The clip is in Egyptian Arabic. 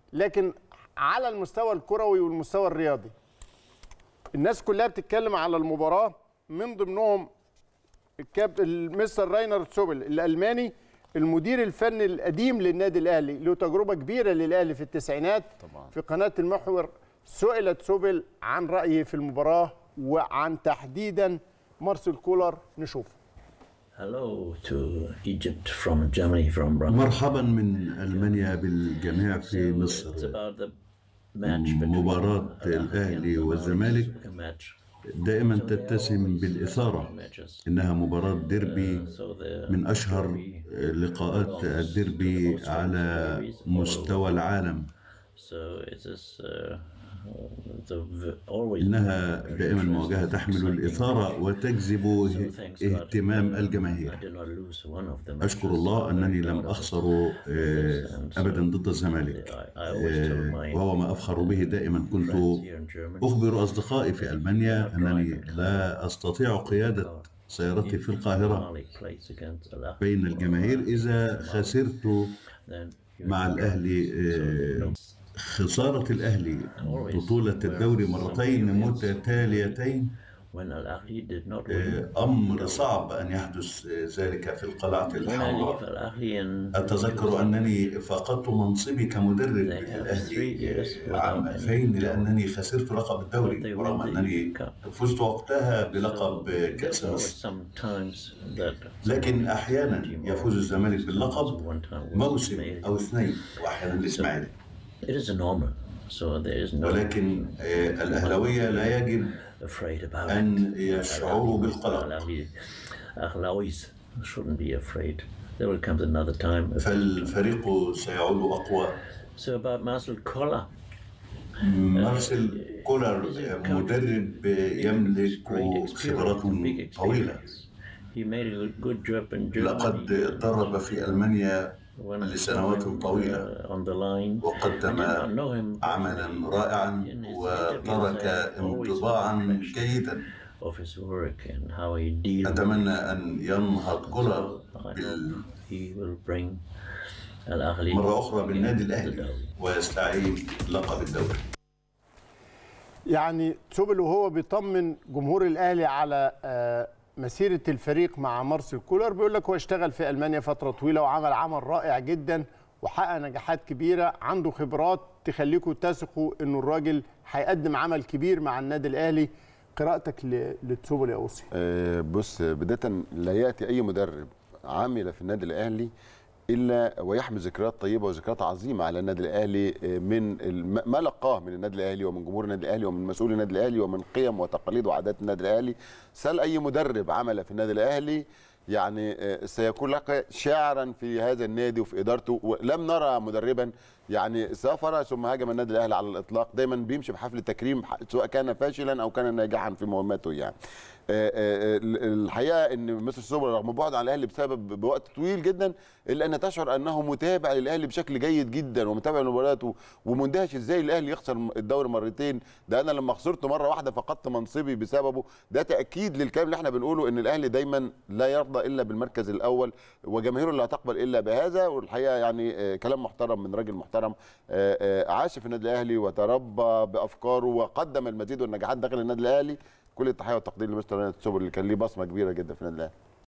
لكن على المستوى الكروي والمستوى الرياضي الناس كلها بتتكلم على المباراه من ضمنهم الكاب المستر راينر تسوبل الالماني المدير الفني القديم للنادي الاهلي له تجربه كبيره للاهلي في التسعينات طبعا. في قناه المحور سئل تسوبل عن رايه في المباراه وعن تحديدا مارسيل كولر نشوف Hello to Egypt from Germany from Brussels. مرحبا من ألمانيا بالجميع في It's مصر about the match between مباراة Al Ahly الأهلي and والزمالك Soccer match. دائما تتسم بالإثارة Matches. إنها مباراة ديربي So the من أشهر derby لقاءات الديربي على مستوى العالم So it is uh, the v- always إنها دائما مواجهة تحمل الإثارة وتجذب اهتمام I الجماهير did not lose one of them. أشكر الله أنني لم أخسر آه، أبدا ضد الزمالك I, I always told آه، my وهو ما أفخر به دائما كنت friends here in Germany أخبر أصدقائي في ألمانيا أنني لا أستطيع قيادة سيارتي في القاهرة Ahly plays against Al Ahly, بين الجماهير إذا خسرت then you مع الأهلي آه، خسارة الأهلي بطولة الدوري مرتين متتاليتين when Al Ahly did not win. آه، أمر صعب أن يحدث آه، ذلك في القلعة When I leave الحمراء Al Ahly and أتذكر أنني فقدت منصبي كمدرب للأهلي آه، عام 2000 لأنني خسرت لقب الدوري ورغم أنني فزت وقتها بلقب آه، كأس there were مصر sometimes that لكن أحيانا يفوز الزمالك باللقب one time was موسم made. أو اثنين وأحيانا الإسماعيلي It is normal, so there is no ولكن آه، الأهلاوية لا يجب afraid about أن it. يشعروا Al بالقلق Ahly, Ahlawis shouldn't be afraid. There will come another time. فالفريق سيعود أقوى So about Marcel Koller, مارسيل كولر آه، مدرب آه، يملك great خبرات experience, big طويلة experience. He made a good job in لقد Germany درب في ألمانيا when لسنوات طويلة uh, on the line. I وقدم did not know him عملا رائعا وترك انطباعا جيدا of his work and how he deals. أتمنى أن ينهض كولر I hope بال- he will bring Al Ahly مرة أخرى بالنادي to the الأهلي dowry. ويستعيد لقب الدوري يعني تسوبل وهو بيطمن جمهور الاهلي على آه، مسيره الفريق مع مارسيل كولر بيقول لك هو اشتغل في المانيا فتره طويله وعمل عمل رائع جدا وحقق نجاحات كبيره عنده خبرات تخليكم تثقوا انه الراجل هيقدم عمل كبير مع النادي الاهلي قراءتك ل- لتسوبل يا اوصي آه، بص بدايه لا ياتي اي مدرب عامل في النادي الاهلي الا ويحمل ذكريات طيبه وذكريات عظيمه على النادي الاهلي آه، من الم- ما لقاه من النادي الاهلي ومن جمهور النادي الاهلي ومن مسؤولي النادي الاهلي ومن قيم وتقاليد وعادات النادي الاهلي سال اي مدرب عمل في النادي الاهلي يعني آه، سيكون لك شاعرا في هذا النادي وفي ادارته ولم نرى مدربا يعني سافر ثم هاجم النادي الاهلي على الاطلاق دايما بيمشي بحفل تكريم سواء كان فاشلا او كان ناجحا في مهمته يعني آه، آه، الحقيقه ان مستر سوبر رغم بعده عن الاهلي بسبب بوقت طويل جدا الا ان تشعر انه متابع للاهلي بشكل جيد جدا ومتابع لمباراته ومندهش ازاي الاهلي يخسر الدوري مرتين ده انا لما خسرته مره واحده فقدت منصبي بسببه ده تاكيد للكلام اللي احنا بنقوله ان الاهلي دايما لا يرضى الا بالمركز الاول وجماهيره لا تقبل الا بهذا والحقيقه يعني آه، كلام محترم من راجل محترم آه، آه، عاش في النادي الاهلي وتربى بافكاره وقدم المزيد والنجاحات داخل النادي الاهلي كل التحيه والتقدير لمستر رينات سوبر اللي كان ليه بصمه كبيره جدا في النادي الاهلي